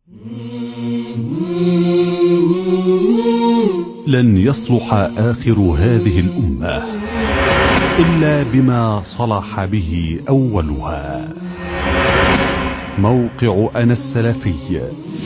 لن يصلح آخر هذه الأمة إلا بما صلح به أولها موقع أنا السلفي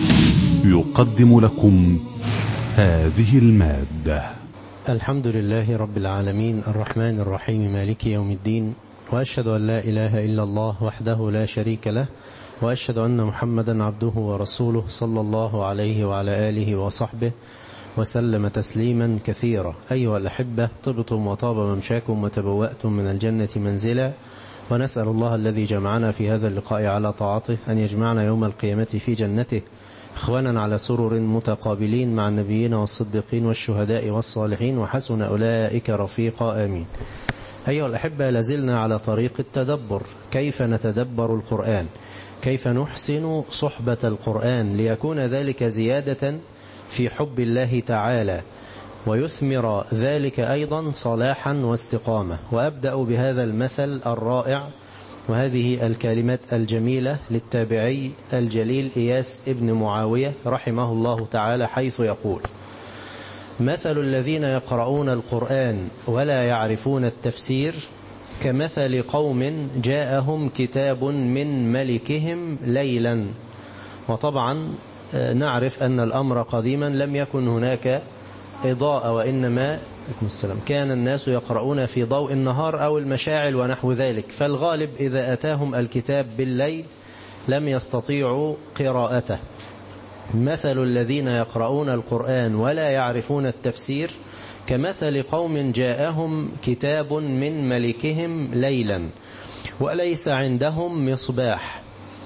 يقدم لكم هذه المادة الحمد لله رب العالمين الرحمن الرحيم مالك يوم الدين وأشهد أن لا إله إلا الله وحده لا شريك له وأشهد أن محمدا عبده ورسوله صلى الله عليه وعلى آله وصحبه وسلم تسليما كثيرا أيها الأحبة طبتم وطاب ممشاكم وتبوأتم من الجنة منزلا ونسأل الله الذي جمعنا في هذا اللقاء على طاعته أن يجمعنا يوم القيامة في جنته إخوانا على سرر متقابلين مع النبيين والصديقين والشهداء والصالحين وحسن أولئك رفيقا آمين أيها الأحبة لازلنا على طريق التدبر كيف نتدبر القرآن كيف نحسن صحبة القرآن ليكون ذلك زيادة في حب الله تعالى ويثمر ذلك أيضا صلاحا واستقامة وأبدأ بهذا المثل الرائع وهذه الكلمات الجميلة للتابعي الجليل إياس ابن معاوية رحمه الله تعالى حيث يقول مثل الذين يقرؤون القرآن ولا يعرفون التفسير كمثل قوم جاءهم كتاب من ملكهم ليلا وطبعا نعرف أن الأمر قديما لم يكن هناك إضاءة وإنما السلام كان الناس يقرؤون في ضوء النهار أو المشاعل ونحو ذلك فالغالب إذا أتاهم الكتاب بالليل لم يستطيعوا قراءته مثل الذين يقرؤون القرآن ولا يعرفون التفسير كمثل قوم جاءهم كتاب من ملكهم ليلا وليس عندهم مصباح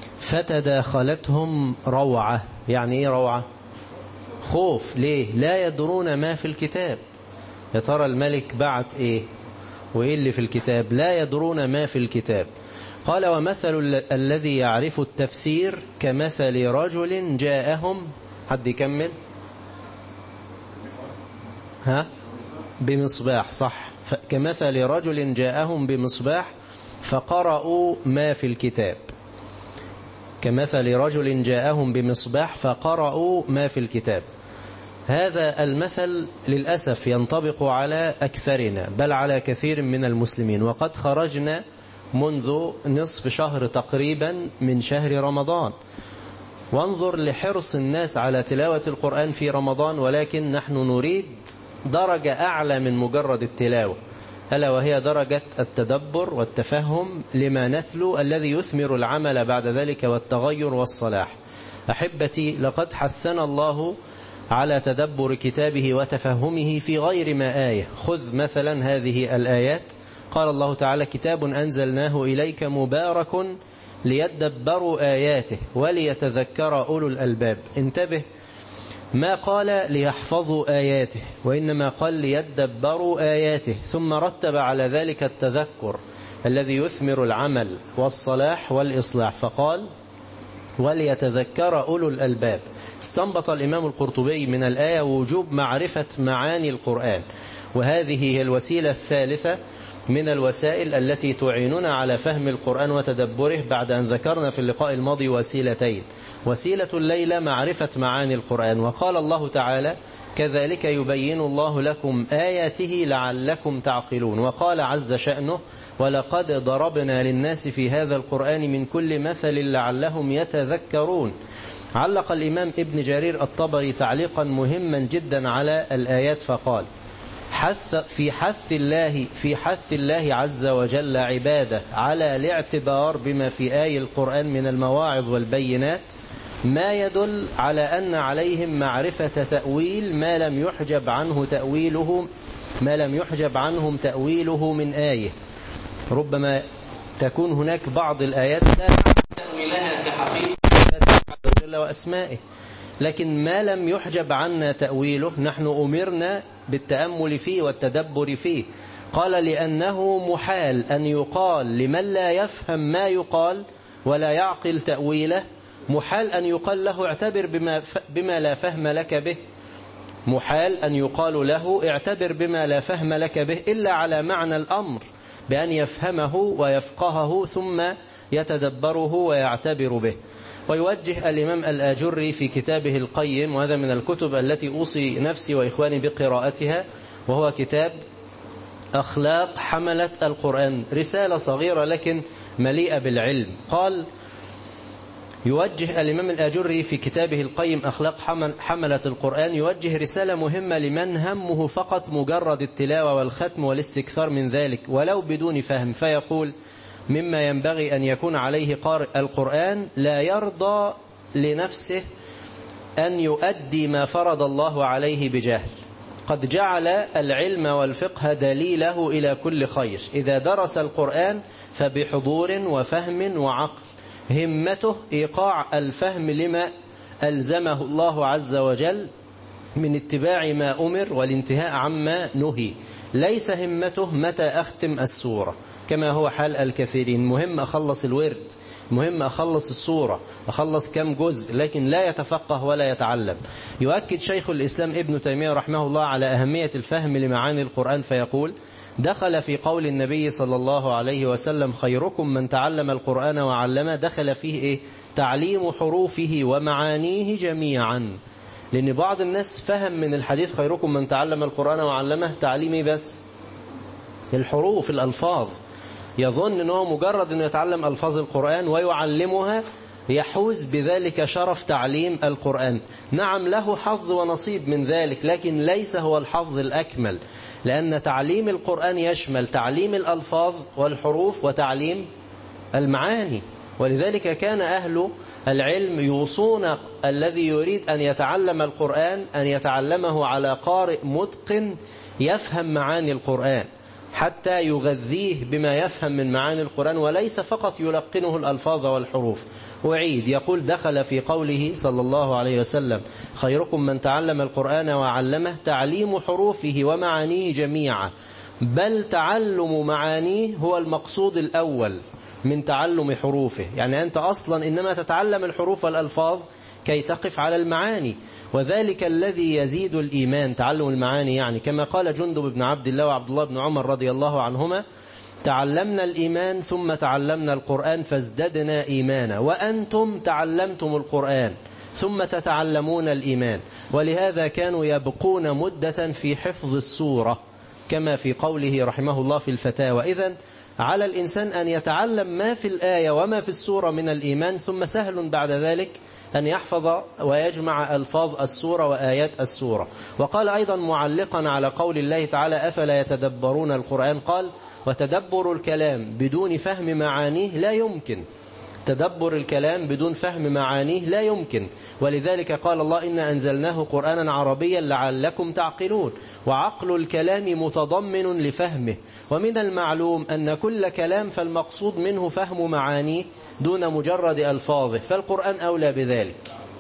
فتداخلتهم روعة يعني ايه روعة خوف ليه لا يدرون ما في الكتاب يا ترى الملك بعت ايه وايه اللي في الكتاب لا يدرون ما في الكتاب قال ومثل الذي يعرف التفسير كمثل رجل جاءهم حد يكمل ها بمصباح صح كمثل رجل جاءهم بمصباح فقرأوا ما في الكتاب كمثل رجل جاءهم بمصباح فقرأوا ما في الكتاب هذا المثل للأسف ينطبق على أكثرنا بل على كثير من المسلمين وقد خرجنا منذ نصف شهر تقريبا من شهر رمضان وانظر لحرص الناس على تلاوة القرآن في رمضان ولكن نحن نريد درجة أعلى من مجرد التلاوة ألا وهي درجة التدبر والتفهم لما نتلو الذي يثمر العمل بعد ذلك والتغير والصلاح أحبتي لقد حثنا الله على تدبر كتابه وتفهمه في غير ما آية خذ مثلا هذه الآيات قال الله تعالى كتاب أنزلناه إليك مبارك ليدبروا آياته وليتذكر أولو الألباب انتبه ما قال ليحفظوا آياته وإنما قال ليدبروا آياته ثم رتب على ذلك التذكر الذي يثمر العمل والصلاح والإصلاح فقال وليتذكر أولو الألباب استنبط الإمام القرطبي من الآية وجوب معرفة معاني القرآن وهذه هي الوسيلة الثالثة من الوسائل التي تعيننا على فهم القرآن وتدبره بعد أن ذكرنا في اللقاء الماضي وسيلتين وسيلة الليلة معرفة معاني القرآن وقال الله تعالى كذلك يبين الله لكم آياته لعلكم تعقلون وقال عز شأنه ولقد ضربنا للناس في هذا القرآن من كل مثل لعلهم يتذكرون علق الإمام ابن جرير الطبري تعليقا مهما جدا على الآيات فقال حث في حث الله في حث الله عز وجل عباده على الاعتبار بما في آي القرآن من المواعظ والبينات ما يدل على أن عليهم معرفة تأويل ما لم يحجب عنه تأويله ما لم يحجب عنهم تأويله من آية ربما تكون هناك بعض الآيات لا تأويلها كحقيقة جل وأسمائه لكن ما لم يحجب عنا تأويله نحن أمرنا بالتأمل فيه والتدبر فيه قال لأنه محال أن يقال لمن لا يفهم ما يقال ولا يعقل تأويله محال أن يقال له اعتبر بما, بما لا فهم لك به محال أن يقال له اعتبر بما لا فهم لك به إلا على معنى الأمر بأن يفهمه ويفقهه ثم يتدبره ويعتبر به ويوجه الإمام الآجري في كتابه القيم وهذا من الكتب التي أوصي نفسي وإخواني بقراءتها وهو كتاب أخلاق حملة القرآن رسالة صغيرة لكن مليئة بالعلم قال يوجه الإمام الآجري في كتابه القيم أخلاق حملة القرآن يوجه رسالة مهمة لمن همه فقط مجرد التلاوة والختم والاستكثار من ذلك ولو بدون فهم فيقول مما ينبغي أن يكون عليه قارئ القرآن لا يرضى لنفسه أن يؤدي ما فرض الله عليه بجهل قد جعل العلم والفقه دليله إلى كل خير إذا درس القرآن فبحضور وفهم وعقل همته إيقاع الفهم لما ألزمه الله عز وجل من اتباع ما أمر والانتهاء عما نهي ليس همته متى أختم السورة كما هو حال الكثيرين مهم أخلص الورد مهم أخلص الصورة أخلص كم جزء لكن لا يتفقه ولا يتعلم يؤكد شيخ الإسلام ابن تيمية رحمه الله على أهمية الفهم لمعاني القرآن فيقول دخل في قول النبي صلى الله عليه وسلم خيركم من تعلم القرآن وعلمه دخل فيه إيه؟ تعليم حروفه ومعانيه جميعا لأن بعض الناس فهم من الحديث خيركم من تعلم القرآن وعلمه تعليمي بس الحروف الألفاظ يظن أنه مجرد أنه يتعلم ألفاظ القرآن ويعلمها يحوز بذلك شرف تعليم القرآن نعم له حظ ونصيب من ذلك لكن ليس هو الحظ الأكمل لأن تعليم القرآن يشمل تعليم الألفاظ والحروف وتعليم المعاني ولذلك كان أهل العلم يوصون الذي يريد أن يتعلم القرآن أن يتعلمه على قارئ متقن يفهم معاني القرآن حتى يغذيه بما يفهم من معاني القرآن وليس فقط يلقنه الألفاظ والحروف أعيد يقول دخل في قوله صلى الله عليه وسلم خيركم من تعلم القرآن وعلمه تعليم حروفه ومعانيه جميعا بل تعلم معانيه هو المقصود الأول من تعلم حروفه يعني أنت أصلا إنما تتعلم الحروف والألفاظ كي تقف على المعاني وذلك الذي يزيد الإيمان تعلم المعاني يعني كما قال جندب بن عبد الله وعبد الله بن عمر رضي الله عنهما تعلمنا الإيمان ثم تعلمنا القرآن فازددنا إيمانا وأنتم تعلمتم القرآن ثم تتعلمون الإيمان ولهذا كانوا يبقون مدة في حفظ السورة كما في قوله رحمه الله في الفتاوى إذن على الإنسان أن يتعلم ما في الآية وما في السورة من الإيمان ثم سهل بعد ذلك أن يحفظ ويجمع ألفاظ السورة وآيات السورة وقال أيضا معلقا على قول الله تعالى أفلا يتدبرون القرآن قال وتدبر الكلام بدون فهم معانيه لا يمكن تدبر الكلام بدون فهم معانيه لا يمكن ولذلك قال الله إن أنزلناه قرآنا عربيا لعلكم تعقلون وعقل الكلام متضمن لفهمه ومن المعلوم أن كل كلام فالمقصود منه فهم معانيه دون مجرد ألفاظه فالقرآن أولى بذلك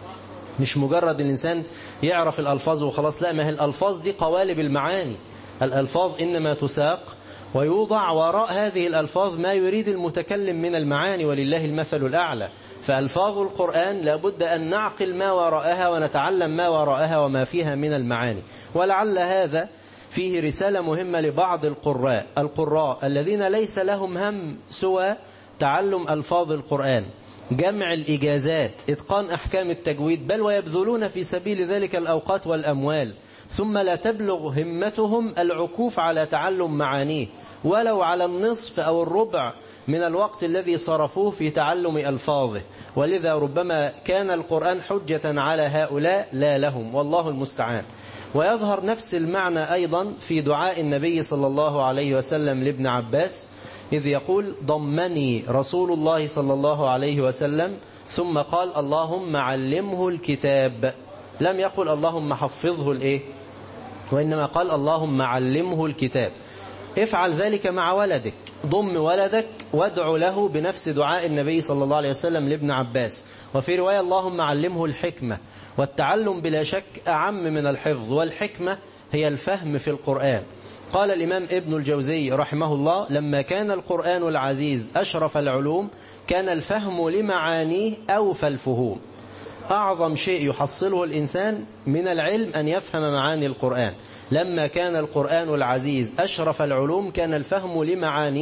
مش مجرد الإنسان يعرف الألفاظ وخلاص لا ما هي الألفاظ دي قوالب المعاني الألفاظ إنما تساق ويوضع وراء هذه الألفاظ ما يريد المتكلم من المعاني ولله المثل الأعلى فألفاظ القرآن لابد أن نعقل ما وراءها ونتعلم ما وراءها وما فيها من المعاني ولعل هذا فيه رسالة مهمة لبعض القراء القراء الذين ليس لهم هم سوى تعلم ألفاظ القرآن جمع الإجازات إتقان أحكام التجويد بل ويبذلون في سبيل ذلك الأوقات والأموال ثم لا تبلغ همتهم العكوف على تعلم معانيه ولو على النصف أو الربع من الوقت الذي صرفوه في تعلم ألفاظه ولذا ربما كان القرآن حجة على هؤلاء لا لهم والله المستعان ويظهر نفس المعنى أيضا في دعاء النبي صلى الله عليه وسلم لابن عباس إذ يقول ضمني رسول الله صلى الله عليه وسلم ثم قال اللهم علمه الكتاب لم يقل اللهم حفظه الإيه وإنما قال اللهم علمه الكتاب افعل ذلك مع ولدك ضم ولدك وادع له بنفس دعاء النبي صلى الله عليه وسلم لابن عباس وفي رواية اللهم علمه الحكمة والتعلم بلا شك أعم من الحفظ والحكمة هي الفهم في القرآن قال الإمام ابن الجوزي رحمه الله لما كان القرآن العزيز أشرف العلوم كان الفهم لمعانيه أوفى الفهوم أعظم شيء يحصله الإنسان من العلم أن يفهم معاني القرآن لما كان القرآن العزيز أشرف العلوم كان الفهم لمعانيه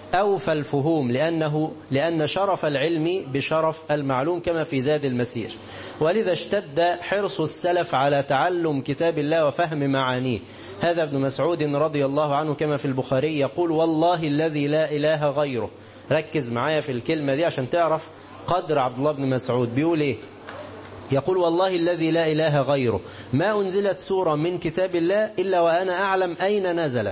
أوفى الفهوم لأنه لأن شرف العلم بشرف المعلوم كما في زاد المسير ولذا اشتد حرص السلف على تعلم كتاب الله وفهم معانيه هذا ابن مسعود رضي الله عنه كما في البخاري يقول والله الذي لا إله غيره ركز معايا في الكلمة دي عشان تعرف قدر عبد الله بن مسعود بيقول ايه يقول والله الذي لا إله غيره ما أنزلت سورة من كتاب الله إلا وأنا أعلم أين نزلت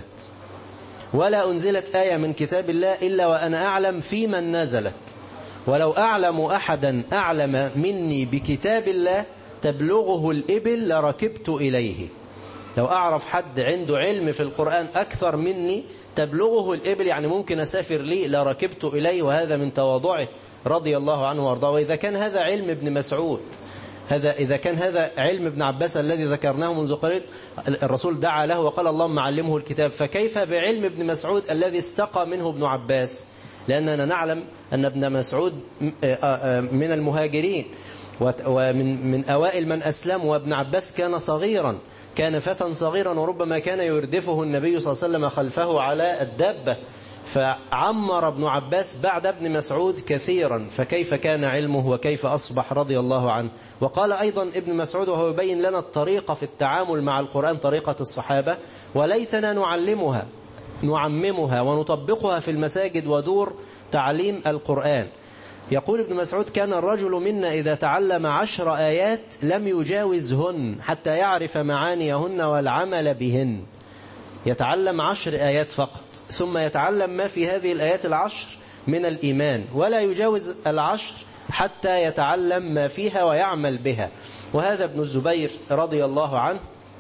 ولا أنزلت آية من كتاب الله إلا وأنا أعلم في من نزلت ولو أعلم أحدا أعلم مني بكتاب الله تبلغه الإبل لركبت إليه لو أعرف حد عنده علم في القرآن أكثر مني تبلغه الإبل يعني ممكن أسافر لي لركبت إليه وهذا من تواضعه رضي الله عنه وارضاه وإذا كان هذا علم ابن مسعود هذا إذا كان هذا علم ابن عباس الذي ذكرناه منذ قليل الرسول دعا له وقال اللهم علمه الكتاب فكيف بعلم ابن مسعود الذي استقى منه ابن عباس لأننا نعلم أن ابن مسعود من المهاجرين ومن من أوائل من أسلم وابن عباس كان صغيرا كان فتى صغيرا وربما كان يردفه النبي صلى الله عليه وسلم خلفه على الدابة فعمر ابن عباس بعد ابن مسعود كثيرا فكيف كان علمه وكيف أصبح رضي الله عنه وقال أيضا ابن مسعود وهو يبين لنا الطريقة في التعامل مع القرآن طريقة الصحابة وليتنا نعلمها نعممها ونطبقها في المساجد ودور تعليم القرآن يقول ابن مسعود كان الرجل منا إذا تعلم عشر آيات لم يجاوزهن حتى يعرف معانيهن والعمل بهن يتعلم عشر آيات فقط ثم يتعلم ما في هذه الآيات العشر من الإيمان ولا يجاوز العشر حتى يتعلم ما فيها ويعمل بها وهذا ابن الزبير رضي الله عنه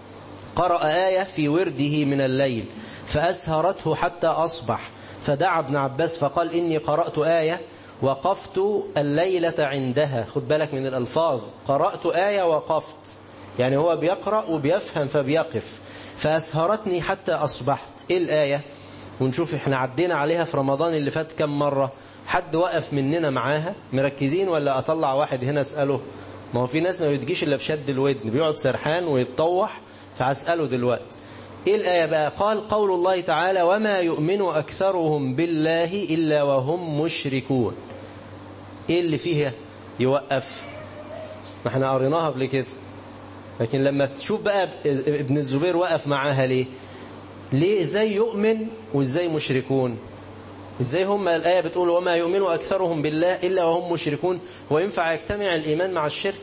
قرأ آية في ورده من الليل فأسهرته حتى أصبح فدعا ابن عباس فقال إني قرأت آية وقفت الليلة عندها خد بالك من الألفاظ قرأت آية وقفت يعني هو بيقرأ وبيفهم فبيقف فأسهرتني حتى أصبحت إيه الآية ونشوف احنا عدينا عليها في رمضان اللي فات كم مرة حد وقف مننا معاها مركزين ولا أطلع واحد هنا أسأله ما هو في ناس ما بتجيش إلا بشد الودن بيقعد سرحان ويتطوح فأسأله دلوقتي إيه الآية بقى قال قول الله تعالى وما يؤمن أكثرهم بالله إلا وهم مشركون إيه اللي فيها يوقف ما احنا قريناها قبل كده لكن لما تشوف بقى ابن الزبير وقف معاها ليه ليه ازاي يؤمن وازاي مشركون ازاي هم الآية بتقول وما يؤمن أكثرهم بالله إلا وهم مشركون وينفع يجتمع الإيمان مع الشرك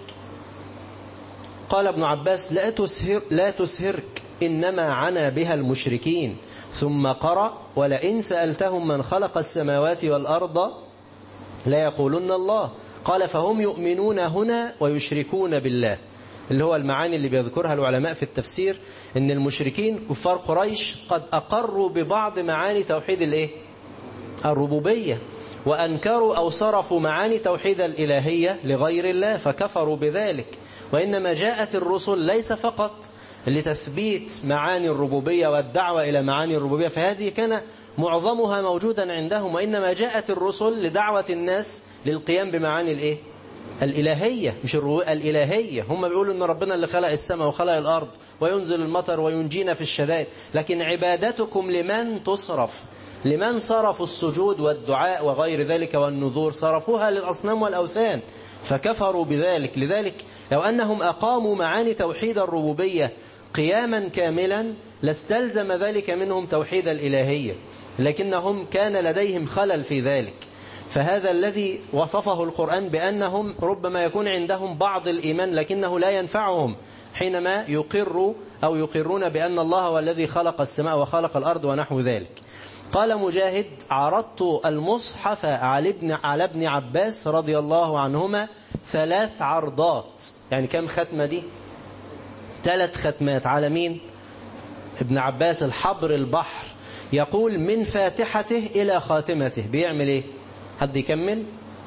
قال ابن عباس لا تسهر لا تسهرك إنما عنا بها المشركين ثم قرأ ولئن سألتهم من خلق السماوات والأرض لا يقولن الله قال فهم يؤمنون هنا ويشركون بالله اللي هو المعاني اللي بيذكرها العلماء في التفسير ان المشركين كفار قريش قد أقروا ببعض معاني توحيد الايه الربوبية وأنكروا أو صرفوا معاني توحيد الإلهية لغير الله فكفروا بذلك وإنما جاءت الرسل ليس فقط لتثبيت معاني الربوبية والدعوة إلى معاني الربوبية فهذه كان معظمها موجودا عندهم وإنما جاءت الرسل لدعوة الناس للقيام بمعاني الإيه؟ الإلهية مش الإلهية هم بيقولوا أن ربنا اللي خلق السماء وخلق الأرض وينزل المطر وينجينا في الشدائد لكن عبادتكم لمن تصرف لمن صرفوا السجود والدعاء وغير ذلك والنذور صرفوها للأصنام والأوثان فكفروا بذلك لذلك لو أنهم أقاموا معاني توحيد الربوبية قياما كاملا لاستلزم ذلك منهم توحيد الإلهية لكنهم كان لديهم خلل في ذلك فهذا الذي وصفه القرآن بأنهم ربما يكون عندهم بعض الإيمان لكنه لا ينفعهم حينما يقروا أو يقرون بأن الله هو الذي خلق السماء وخلق الأرض ونحو ذلك قال مجاهد عرضت المصحف على ابن, على ابن عباس رضي الله عنهما ثلاث عرضات يعني كم ختمة دي ثلاث ختمات على مين ابن عباس الحبر البحر يقول من فاتحته إلى خاتمته بيعمل ايه حد يكمل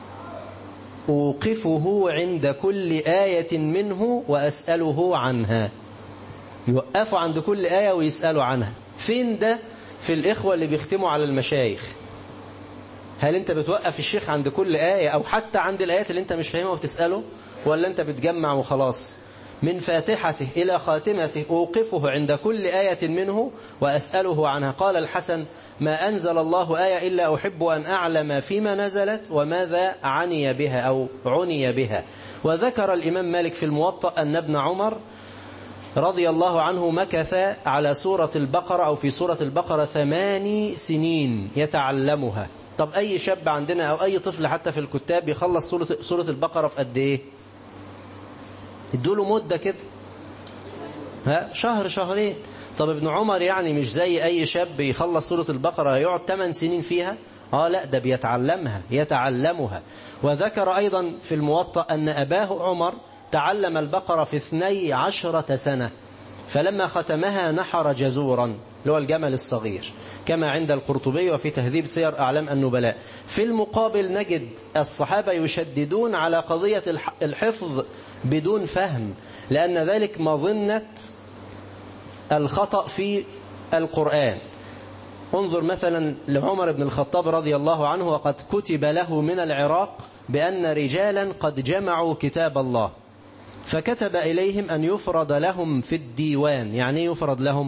أوقفه عند كل آية منه وأسأله عنها يوقفوا عند كل آية ويسألوا عنها فين ده في الإخوة اللي بيختموا على المشايخ هل أنت بتوقف الشيخ عند كل آية أو حتى عند الآيات اللي أنت مش فاهمها وبتسأله ولا أنت بتجمع وخلاص من فاتحته إلى خاتمته أوقفه عند كل آية منه وأسأله عنها قال الحسن ما أنزل الله آية إلا أحب أن أعلم فيما نزلت وماذا عني بها أو عني بها وذكر الإمام مالك في الموطأ أن ابن عمر رضي الله عنه مكث على سورة البقرة أو في سورة البقرة ثماني سنين يتعلمها طب أي شاب عندنا أو أي طفل حتى في الكتاب يخلص سورة, سورة البقرة في قد إيه ادوله مدة كده ها شهر شهرين طب ابن عمر يعني مش زي أي شاب يخلص سورة البقرة يقعد 8 سنين فيها آه لا ده بيتعلمها يتعلمها وذكر أيضا في الموطأ أن أباه عمر تعلم البقرة في اثني عشرة سنة فلما ختمها نحر جزورا اللي هو الجمل الصغير كما عند القرطبي وفي تهذيب سير أعلام النبلاء في المقابل نجد الصحابة يشددون على قضية الحفظ بدون فهم لأن ذلك مظنة الخطأ في القرآن انظر مثلا لعمر بن الخطاب رضي الله عنه وقد كتب له من العراق بأن رجالا قد جمعوا كتاب الله فكتب إليهم أن يفرض لهم في الديوان يعني يفرض لهم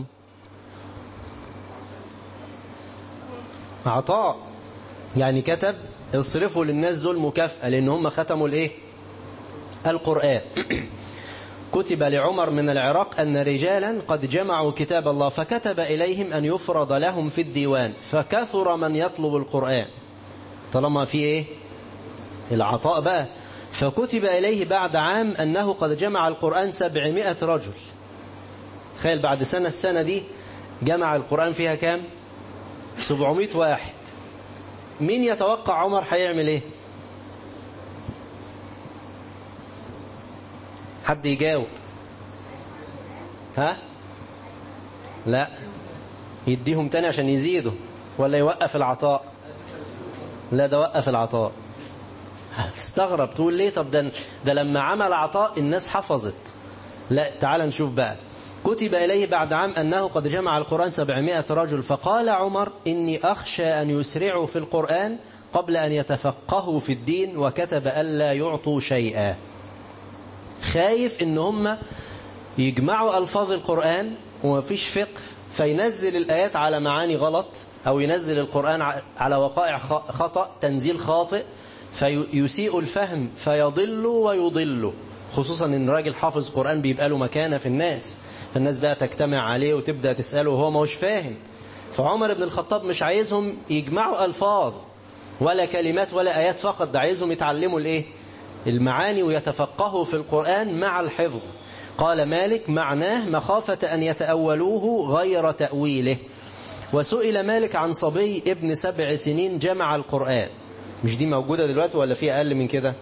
عطاء يعني كتب اصرفوا للناس دول مكافأة لأن هم ختموا الايه القرآن كتب لعمر من العراق أن رجالا قد جمعوا كتاب الله فكتب إليهم أن يفرض لهم في الديوان فكثر من يطلب القرآن طالما في إيه العطاء بقى فكتب إليه بعد عام أنه قد جمع القرآن سبعمائة رجل تخيل بعد سنة السنة دي جمع القرآن فيها كام سبعمائة واحد مين يتوقع عمر هيعمل ايه حد يجاوب ها لا يديهم تاني عشان يزيدوا ولا يوقف العطاء لا ده وقف العطاء تستغرب تقول ليه طب ده, ده لما عمل عطاء الناس حفظت لا تعال نشوف بقى كتب إليه بعد عام أنه قد جمع القرآن سبعمائة رجل فقال عمر إني أخشى أن يسرعوا في القرآن قبل أن يتفقهوا في الدين وكتب ألا يعطوا شيئا خايف إن هم يجمعوا ألفاظ القرآن وما فيش فقه فينزل الآيات على معاني غلط أو ينزل القرآن على وقائع خطأ تنزيل خاطئ فيسيء الفهم فيضل ويضل خصوصا ان راجل حافظ قرآن بيبقى له مكانة في الناس فالناس بقى تجتمع عليه وتبدأ تسأله وهو ما هوش فاهم فعمر بن الخطاب مش عايزهم يجمعوا ألفاظ ولا كلمات ولا آيات فقط ده عايزهم يتعلموا الايه المعاني ويتفقهوا في القرآن مع الحفظ قال مالك معناه مخافة أن يتأولوه غير تأويله وسئل مالك عن صبي ابن سبع سنين جمع القرآن مش دي موجودة دلوقتي ولا في أقل من كده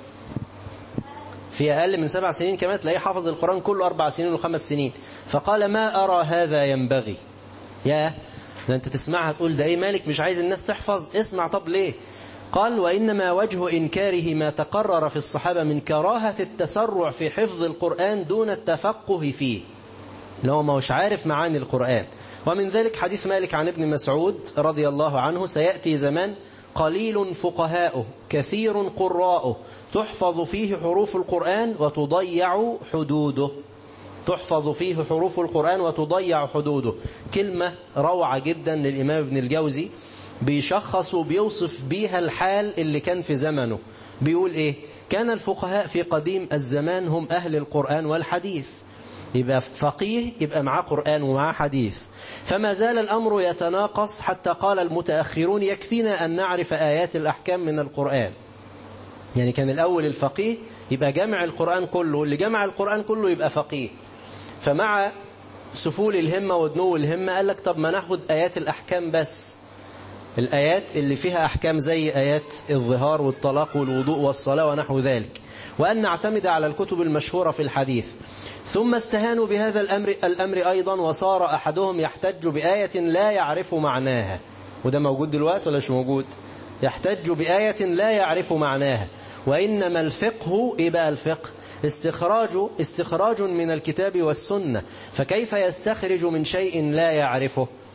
في أقل من سبع سنين كمان تلاقيه حافظ القرآن كله أربع سنين وخمس سنين فقال ما أرى هذا ينبغي يا ده أنت تسمعها تقول ده إيه مالك مش عايز الناس تحفظ اسمع طب ليه قال وإنما وجه إنكاره ما تقرر في الصحابة من كراهة التسرع في حفظ القرآن دون التفقه فيه لو ما هوش عارف معاني القرآن ومن ذلك حديث مالك عن ابن مسعود رضي الله عنه سيأتي زمان قليل فقهاؤه كثير قراؤه تحفظ فيه حروف القرآن وتضيع حدوده تحفظ فيه حروف القرآن وتضيع حدوده كلمة روعة جدا للإمام ابن الجوزي بيشخص وبيوصف بيها الحال اللي كان في زمنه بيقول إيه كان الفقهاء في قديم الزمان هم أهل القرآن والحديث يبقى فقيه يبقى معاه قرآن ومعاه حديث فما زال الأمر يتناقص حتى قال المتأخرون يكفينا أن نعرف آيات الأحكام من القرآن يعني كان الأول الفقيه يبقى جمع القرآن كله اللي جمع القرآن كله يبقى فقيه فمع سفول الهمة ودنو الهمة قال لك طب ما ناخد آيات الأحكام بس الآيات اللي فيها أحكام زي آيات الظهار والطلاق والوضوء والصلاة ونحو ذلك وأن نعتمد على الكتب المشهورة في الحديث ثم استهانوا بهذا الأمر, الأمر أيضا وصار أحدهم يحتج بآية لا يعرف معناها وده موجود دلوقتي ولا مش موجود يحتج بآية لا يعرف معناها وإنما الفقه إيه بقى الفقه استخراج استخراج من الكتاب والسنة فكيف يستخرج من شيء لا يعرفه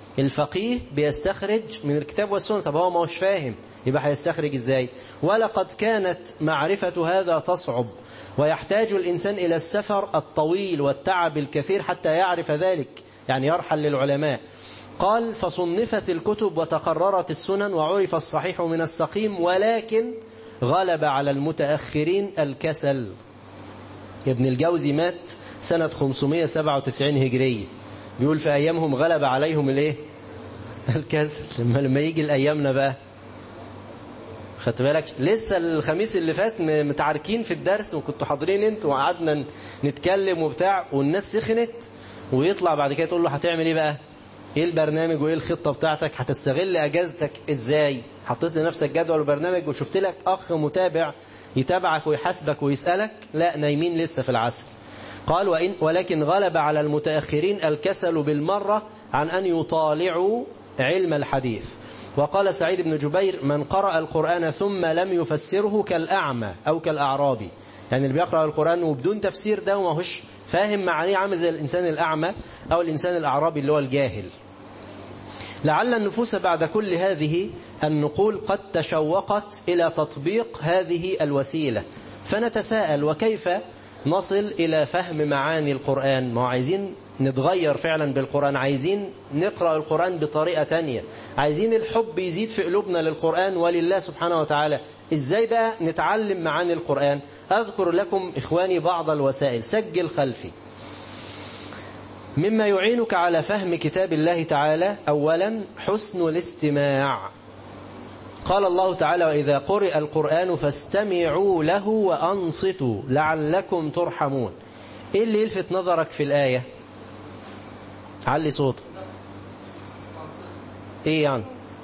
الفقيه بيستخرج من الكتاب والسنة طب هو ما هوش فاهم يبقى هيستخرج ازاي ولقد كانت معرفة هذا تصعب ويحتاج الإنسان إلى السفر الطويل والتعب الكثير حتى يعرف ذلك يعني يرحل للعلماء قال فصنفت الكتب وتقررت السنن وعرف الصحيح من السقيم ولكن غلب على المتأخرين الكسل ابن الجوزي مات سنة 597 هجرية بيقول في أيامهم غلب عليهم الايه الكسل لما لما يجي الأيامنا بقى خدت بالك لسه الخميس اللي فات متعاركين في الدرس وكنتوا حاضرين انتوا وقعدنا نتكلم وبتاع والناس سخنت ويطلع بعد كده تقول له هتعمل ايه بقى ايه البرنامج وايه الخطة بتاعتك هتستغل اجازتك ازاي حطيت لنفسك جدول وبرنامج وشفت لك اخ متابع يتابعك ويحاسبك ويسألك لا نايمين لسه في العسل قال وإن ولكن غلب على المتأخرين الكسل بالمرة عن أن يطالعوا علم الحديث وقال سعيد بن جبير من قرأ القرآن ثم لم يفسره كالأعمى أو كالأعرابي يعني اللي بيقرأ القرآن وبدون تفسير ده وما هوش فاهم معانيه عامل زي الإنسان الأعمى أو الإنسان الأعرابي اللي هو الجاهل لعل النفوس بعد كل هذه النقول قد تشوقت إلى تطبيق هذه الوسيلة فنتساءل وكيف نصل إلى فهم معاني القرآن ما عايزين نتغير فعلا بالقرآن عايزين نقرأ القرآن بطريقة تانية عايزين الحب يزيد في قلوبنا للقرآن ولله سبحانه وتعالى إزاي بقى نتعلم معاني القرآن أذكر لكم إخواني بعض الوسائل سجل خلفي مما يعينك على فهم كتاب الله تعالى أولا حسن الاستماع قال الله تعالى وإذا قرئ القرآن فاستمعوا له وأنصتوا لعلكم ترحمون إيه اللي يلفت نظرك في الآية علي صوتك إيه يعني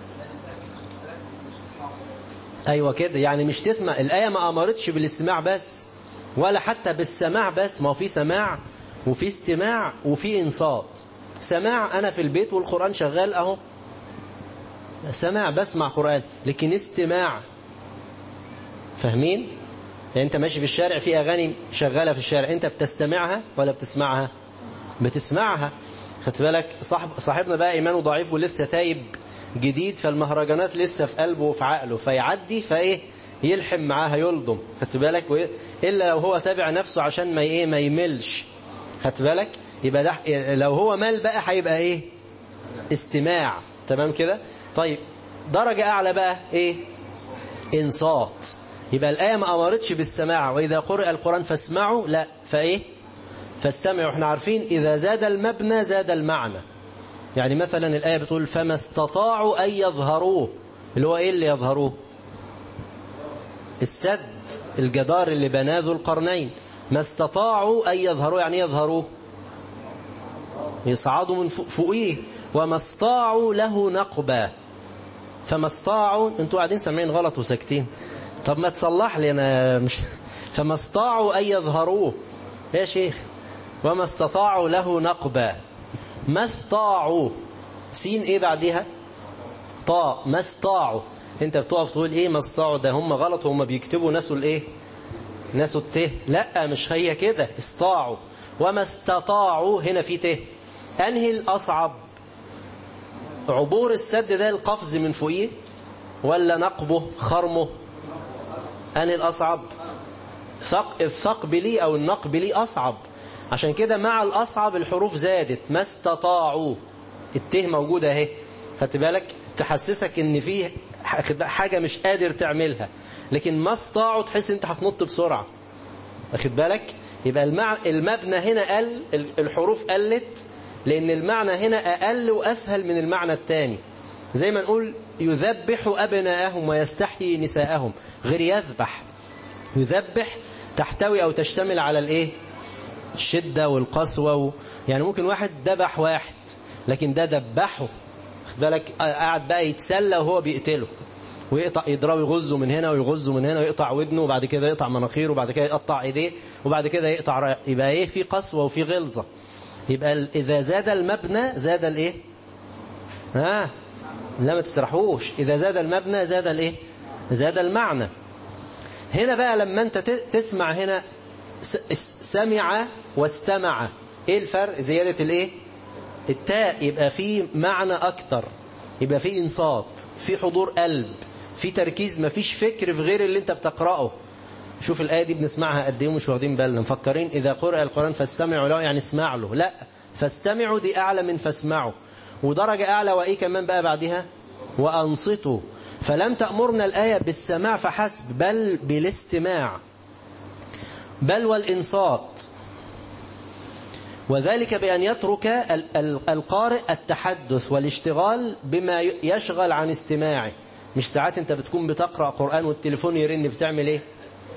أيوة كده يعني مش تسمع الآية ما أمرتش بالاستماع بس ولا حتى بالسماع بس ما هو في سماع وفي استماع وفي انصات سماع أنا في البيت والقرآن شغال أهو سماع بسمع قرآن لكن استماع فاهمين يعني أنت ماشي في الشارع في أغاني شغالة في الشارع أنت بتستمعها ولا بتسمعها بتسمعها خدت بالك صاحب صاحبنا بقى إيمانه ضعيف ولسه تايب جديد فالمهرجانات لسه في قلبه وفي عقله فيعدي فإيه يلحم معاها يلضم خدت بالك إلا لو هو تابع نفسه عشان ما إيه ما يملش خدت بالك يبقى ده لو هو مال بقى هيبقى ايه استماع تمام كده طيب درجة اعلى بقى ايه انصات يبقى الآية ما أمرتش بالسماع وإذا قرئ القرآن فاسمعوا لا فإيه فاستمعوا احنا عارفين إذا زاد المبنى زاد المعنى يعني مثلا الآية بتقول فما استطاعوا أن يظهروه اللي هو إيه اللي يظهروه السد الجدار اللي بناه ذو القرنين ما استطاعوا أن يظهروا يعني يظهروا يصعدوا من فوقيه وما استطاعوا له نقبا فما استطاعوا انتوا قاعدين سامعين غلط وساكتين طب ما تصلح لي انا مش فما استطاعوا أن يظهروه يا شيخ وما استطاعوا له نقبا ما استطاعوا سين ايه بعدها طاء ما استطاعوا انت بتقف تقول ايه ما استطاعوا ده هم غلط هم بيكتبوا ناسوا الايه ناس الته لا مش هي كده استطاعوا وما استطاعوا هنا في ته أنهي الأصعب عبور السد ده القفز من فوقيه ولا نقبه خرمه أنهي الأصعب ثق الثقب لي أو النقب لي أصعب عشان كده مع الأصعب الحروف زادت ما استطاعوا الته موجودة اهي خدت بالك تحسسك ان فيه حاجة مش قادر تعملها لكن ما استطاعوا تحس انت هتنط بسرعة واخد بالك يبقى المع... المبنى هنا قل الحروف قلت لان المعنى هنا اقل واسهل من المعنى الثاني زي ما نقول يذبح ابناءهم ويستحيي نساءهم غير يذبح يذبح تحتوي او تشتمل على الايه الشدة والقسوة و... يعني ممكن واحد ذبح واحد لكن ده ذبحه خد بالك قاعد بقى يتسلى وهو بيقتله ويقطع يضربه يغزه من هنا ويغزه من هنا ويقطع ودنه وبعد كده يقطع مناخيره وبعد كده يقطع ايديه وبعد كده يقطع رأي. يبقى ايه في قسوة وفي غلظة يبقى اذا زاد المبنى زاد الايه ها لا ما تسرحوش اذا زاد المبنى زاد الايه زاد المعنى هنا بقى لما انت تسمع هنا سمع واستمع ايه الفرق زيادة الايه التاء يبقى فيه معنى أكتر يبقى فيه إنصات في حضور قلب في تركيز مفيش فكر في غير اللي انت بتقرأه شوف الآية دي بنسمعها قد ايه ومش واخدين بالنا مفكرين إذا قرأ القرآن فاستمعوا له يعني اسمع له لا فاستمعوا دي أعلى من فاسمعوا ودرجة أعلى وإيه كمان بقى بعدها وأنصتوا فلم تأمرنا الآية بالسماع فحسب بل بالاستماع بل والإنصات وذلك بأن يترك القارئ التحدث والاشتغال بما يشغل عن استماعه مش ساعات انت بتكون بتقرأ قرآن والتليفون يرن بتعمل ايه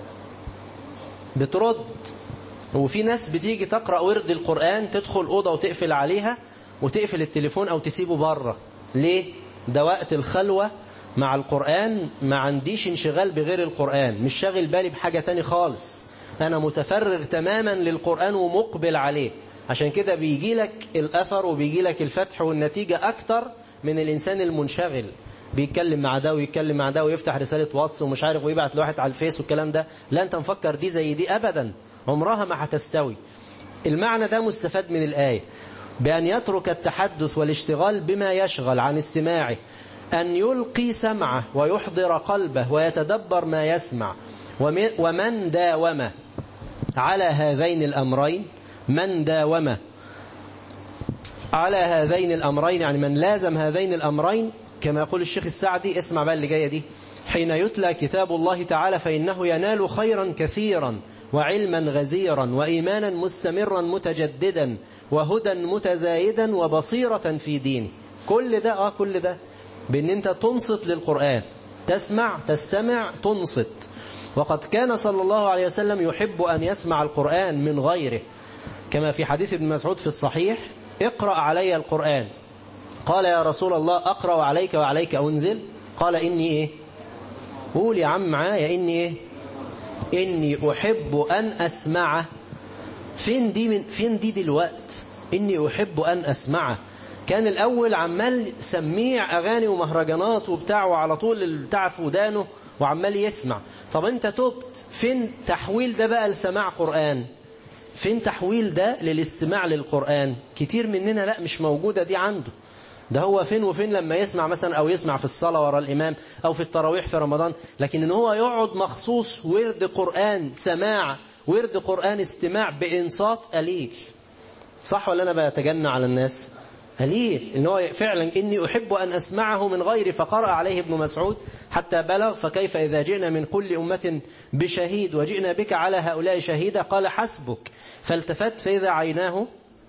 بترد وفي ناس بتيجي تقرأ ورد القرآن تدخل أوضة وتقفل عليها وتقفل التليفون أو تسيبه بره ليه ده وقت الخلوة مع القرآن ما عنديش انشغال بغير القرآن مش شاغل بالي بحاجة تاني خالص أنا متفرغ تماما للقرآن ومقبل عليه عشان كده بيجي لك الأثر وبيجي لك الفتح والنتيجة أكتر من الإنسان المنشغل بيتكلم مع ده ويتكلم مع ده ويفتح رسالة واتس ومش عارف ويبعت لواحد على الفيس والكلام ده لا أنت مفكر دي زي دي أبدا عمرها ما هتستوي المعنى ده مستفاد من الآية بأن يترك التحدث والاشتغال بما يشغل عن استماعه أن يلقي سمعه ويحضر قلبه ويتدبر ما يسمع ومن داوم على هذين الأمرين من داوم على هذين الأمرين يعني من لازم هذين الأمرين كما يقول الشيخ السعدي اسمع بقى اللي جاية دي حين يتلى كتاب الله تعالى فإنه ينال خيرا كثيرا وعلما غزيرا وإيمانا مستمرا متجددا وهدى متزايدا وبصيرة في دينه كل ده آه كل ده بأن أنت تنصت للقرآن تسمع تستمع تنصت وقد كان صلى الله عليه وسلم يحب أن يسمع القرآن من غيره كما في حديث ابن مسعود في الصحيح اقرأ علي القرآن قال يا رسول الله أقرأ عليك وعليك أنزل قال إني إيه قول يا عم معايا إني إيه إني أحب أن أسمعه فين دي من فين دي دلوقت إني أحب أن أسمعه كان الأول عمال سميع أغاني ومهرجانات وبتاع وعلى طول بتاع في ودانه وعمال يسمع طب أنت تبت فين تحويل ده بقى لسماع قرآن فين تحويل ده للاستماع للقرآن كتير مننا لا مش موجودة دي عنده ده هو فين وفين لما يسمع مثلا أو يسمع في الصلاة وراء الإمام أو في التراويح في رمضان لكن إن هو يقعد مخصوص ورد قرآن سماع ورد قرآن استماع بإنصات قليل صح ولا أنا بتجنى على الناس قليل إن هو فعلا إني أحب أن أسمعه من غيري فقرأ عليه ابن مسعود حتى بلغ فكيف إذا جئنا من كل أمة بشهيد وجئنا بك على هؤلاء شهيدا قال حسبك فالتفت فإذا عيناه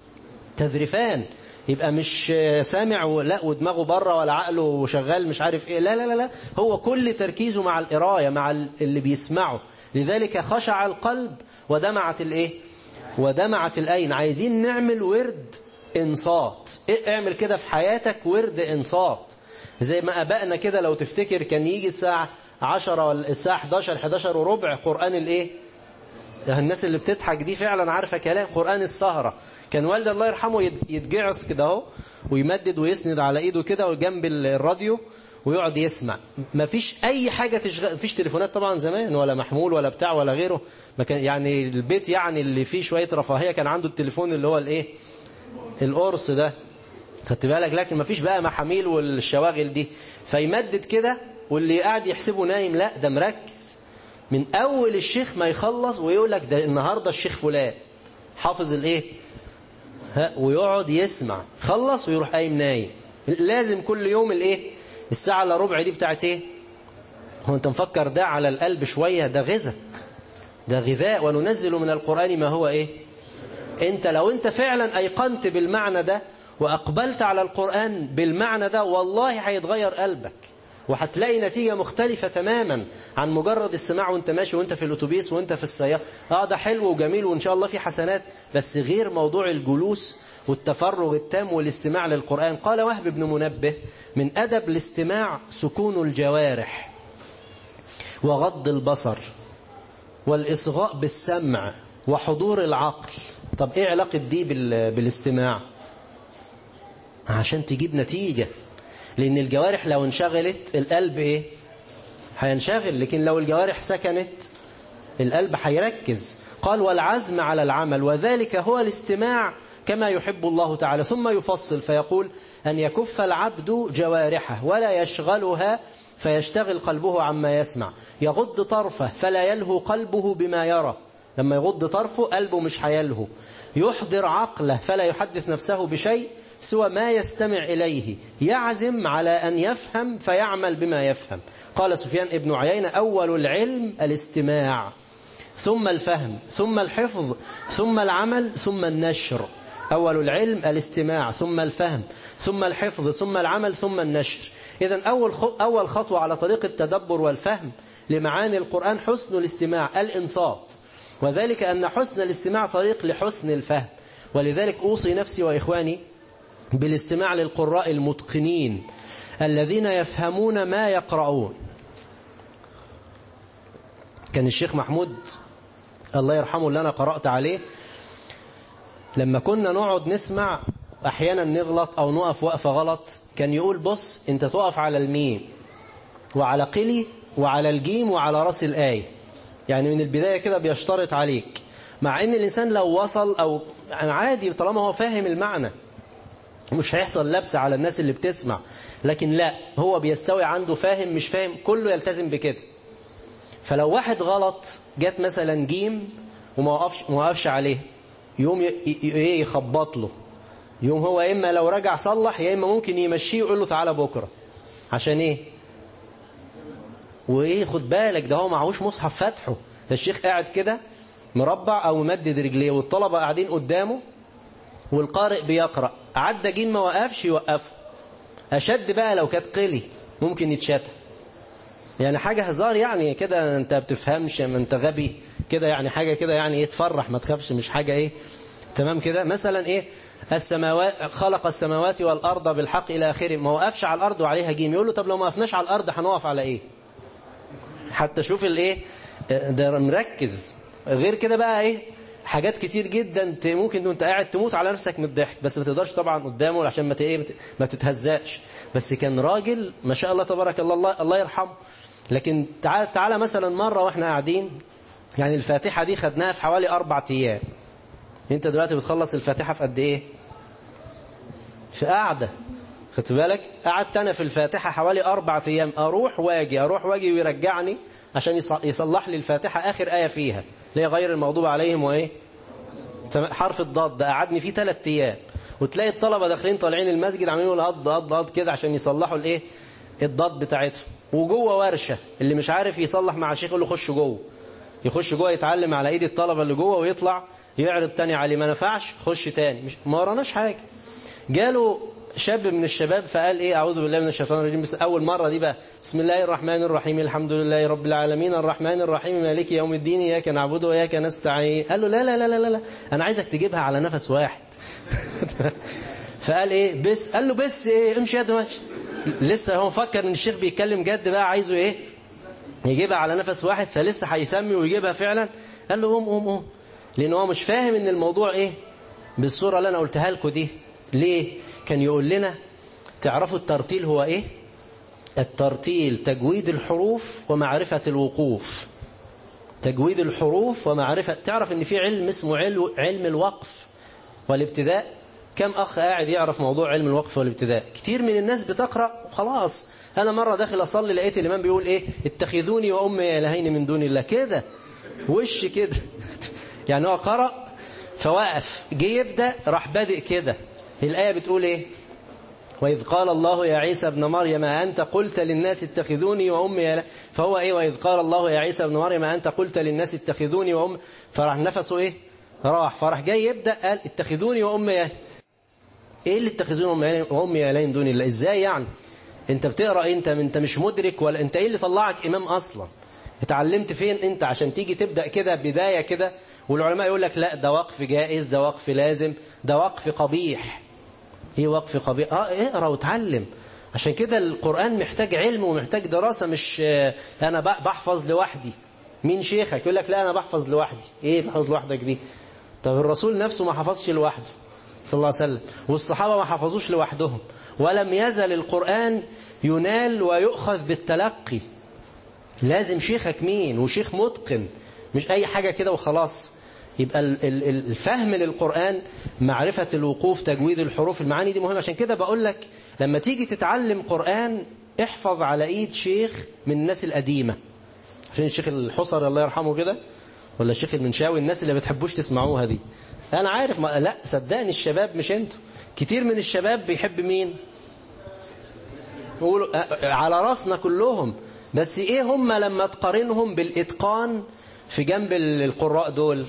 تذرفان يبقى مش سامع لا ودماغه بره ولا عقله شغال مش عارف ايه لا لا لا لا هو كل تركيزه مع القرايه مع اللي بيسمعه لذلك خشع القلب ودمعت الايه ودمعت العين عايزين نعمل ورد انصات إيه اعمل كده في حياتك ورد انصات زي ما ابائنا كده لو تفتكر كان يجي الساعه 10 ولا الساعه 11 11 وربع قران الايه الناس اللي بتضحك دي فعلا عارفه كلام قران السهره كان والد الله يرحمه يتجعص كده اهو ويمدد ويسند على ايده كده وجنب الراديو ويقعد يسمع ما فيش اي حاجه تشغل فيش تليفونات طبعا زمان ولا محمول ولا بتاع ولا غيره ما كان يعني البيت يعني اللي فيه شويه رفاهيه كان عنده التليفون اللي هو الايه القرص ده خدت بالك لكن ما فيش بقى محاميل والشواغل دي فيمدد كده واللي قاعد يحسبه نايم لا ده مركز من اول الشيخ ما يخلص ويقول لك ده النهارده الشيخ فلان حافظ الايه ها ويقعد يسمع خلص ويروح قايم نايم لازم كل يوم الايه الساعه الا ربع دي بتاعت ايه هو انت مفكر ده على القلب شويه ده غذاء ده غذاء وننزل من القران ما هو ايه انت لو انت فعلا ايقنت بالمعنى ده واقبلت على القران بالمعنى ده والله هيتغير قلبك وهتلاقي نتيجة مختلفة تماما عن مجرد السماع وانت ماشي وانت في الاتوبيس وانت في السيارة اه ده حلو وجميل وان شاء الله في حسنات بس غير موضوع الجلوس والتفرغ التام والاستماع للقرآن قال وهب بن منبه من أدب الاستماع سكون الجوارح وغض البصر والإصغاء بالسمع وحضور العقل طب ايه علاقة دي بالاستماع عشان تجيب نتيجة لأن الجوارح لو انشغلت القلب إيه هينشغل لكن لو الجوارح سكنت القلب هيركز قال والعزم على العمل وذلك هو الاستماع كما يحب الله تعالى ثم يفصل فيقول أن يكف العبد جوارحه ولا يشغلها فيشتغل قلبه عما يسمع يغض طرفه فلا يلهو قلبه بما يرى لما يغض طرفه قلبه مش هيلهو يحضر عقله فلا يحدث نفسه بشيء سوى ما يستمع إليه يعزم على أن يفهم فيعمل بما يفهم قال سفيان ابن عيينة أول العلم الاستماع ثم الفهم ثم الحفظ ثم العمل ثم النشر أول العلم الاستماع ثم الفهم ثم الحفظ ثم العمل ثم النشر إذا أول أول خطوة على طريق التدبر والفهم لمعاني القرآن حسن الاستماع الإنصات وذلك أن حسن الاستماع طريق لحسن الفهم ولذلك أوصي نفسي وإخواني بالاستماع للقراء المتقنين الذين يفهمون ما يقرؤون كان الشيخ محمود الله يرحمه اللي أنا قرأت عليه لما كنا نقعد نسمع أحيانا نغلط أو نقف وقفة غلط كان يقول بص أنت تقف على الميم وعلى قلي وعلى الجيم وعلى راس الآية يعني من البداية كده بيشترط عليك مع ان الإنسان لو وصل أو عادي طالما هو فاهم المعنى مش هيحصل لبس على الناس اللي بتسمع لكن لا هو بيستوي عنده فاهم مش فاهم كله يلتزم بكده فلو واحد غلط جت مثلا جيم وما وقفش, ما وقفش عليه يوم ايه يخبط له يوم هو اما لو رجع صلح يا اما ممكن يمشيه ويقول له تعالى بكره عشان ايه وايه خد بالك ده هو معهوش مصحف فاتحه ده الشيخ قاعد كده مربع او ممدد رجليه والطلبه قاعدين قدامه والقارئ بيقرأ عدى جيم ما وقفش يوقفه أشد بقى لو كانت قلي ممكن يتشتى يعني حاجة هزار يعني كده انت بتفهمش ما انت غبي كده يعني حاجة كده يعني ايه تفرح ما تخافش مش حاجة ايه تمام كده مثلا ايه السماوات خلق السماوات والأرض بالحق إلى آخره ما وقفش على الأرض وعليها جيم يقول له طب لو ما وقفناش على الأرض هنقف على ايه حتى شوف الايه ده مركز غير كده بقى ايه حاجات كتير جدا ممكن وانت قاعد تموت على نفسك من الضحك بس ما تقدرش طبعا قدامه عشان ما ايه ما تتهزقش بس كان راجل ما شاء الله تبارك الله الله, الله يرحمه لكن تعال تعالى مثلا مرة واحنا قاعدين يعني الفاتحة دي خدناها في حوالي أربع أيام انت دلوقتي بتخلص الفاتحة في قد ايه في قعدة خدت بالك قعدت انا في الفاتحة حوالي أربع أيام أروح واجي أروح واجي ويرجعني عشان يصلح لي الفاتحة آخر آية فيها اللي هي غير المغضوب عليهم وإيه حرف الضاد ده قعدني فيه ثلاث أيام وتلاقي الطلبة داخلين طالعين المسجد عاملين له هض هض هض كده عشان يصلحوا الايه الضاد بتاعتهم وجوه ورشة اللي مش عارف يصلح مع الشيخ يقول له خش جوه يخش جوه يتعلم على ايد الطلبة اللي جوه ويطلع يعرض تاني عليه ما نفعش خش تاني مش ما وراناش حاجة جاله شاب من الشباب فقال ايه اعوذ بالله من الشيطان الرجيم بس اول مرة دي بقى بسم الله الرحمن الرحيم الحمد لله رب العالمين الرحمن الرحيم مالك يوم الدين اياك نعبد واياك نستعين قال له لا لا لا لا لا انا عايزك تجيبها على نفس واحد فقال ايه بس قال له بس ايه امشي يا ماشي لسه هو مفكر ان الشيخ بيتكلم جد بقى عايزه ايه يجيبها على نفس واحد فلسه هيسمي ويجيبها فعلا قال له قوم قوم قوم لان هو مش فاهم ان الموضوع ايه بالصورة اللي انا قلتها لكم دي ليه كان يقول لنا تعرفوا الترتيل هو ايه الترتيل تجويد الحروف ومعرفة الوقوف تجويد الحروف ومعرفة تعرف ان في علم اسمه علم الوقف والابتداء كم أخ قاعد يعرف موضوع علم الوقف والابتداء كتير من الناس بتقرأ خلاص أنا مرة داخل أصلي لقيت الإمام بيقول إيه اتخذوني وأمي إلهين من دون الله كده وش كده يعني هو قرأ فوقف جه يبدأ راح بادئ كده الآية بتقول إيه وإذ قال الله يا عيسى ابن مريم أنت قلت للناس اتخذوني وأمي إله فهو إيه وإذ قال الله يا عيسى ابن مريم أنت قلت للناس اتخذوني وأمي فراح نفسه إيه راح فراح جاي يبدأ قال اتخذوني وأمي إيه ايه اللي اتخذوني وامي الين دون الله ازاي يعني انت بتقرا انت انت مش مدرك ولا انت ايه اللي طلعك امام اصلا اتعلمت فين انت عشان تيجي تبدا كده بدايه كده والعلماء يقول لك لا ده وقف جائز ده وقف لازم ده وقف قبيح ايه وقف قبيح اه اقرا وتعلم عشان كده القران محتاج علم ومحتاج دراسه مش انا بحفظ لوحدي مين شيخك يقول لك لا انا بحفظ لوحدي ايه بحفظ لوحدك دي طب الرسول نفسه ما حفظش لوحده صلى الله عليه وسلم والصحابة ما حفظوش لوحدهم ولم يزل القرآن ينال ويؤخذ بالتلقي لازم شيخك مين وشيخ متقن مش أي حاجة كده وخلاص يبقى الفهم للقرآن معرفة الوقوف تجويد الحروف المعاني دي مهمة عشان كده بقول لك لما تيجي تتعلم قرآن احفظ على ايد شيخ من الناس القديمة عشان الشيخ الحصري الله يرحمه كده ولا الشيخ المنشاوي الناس اللي بتحبوش تسمعوها دي انا عارف ما لا صدقني الشباب مش انتوا كتير من الشباب بيحب مين يقولوا على راسنا كلهم بس ايه هم لما تقارنهم بالاتقان في جنب القراء دول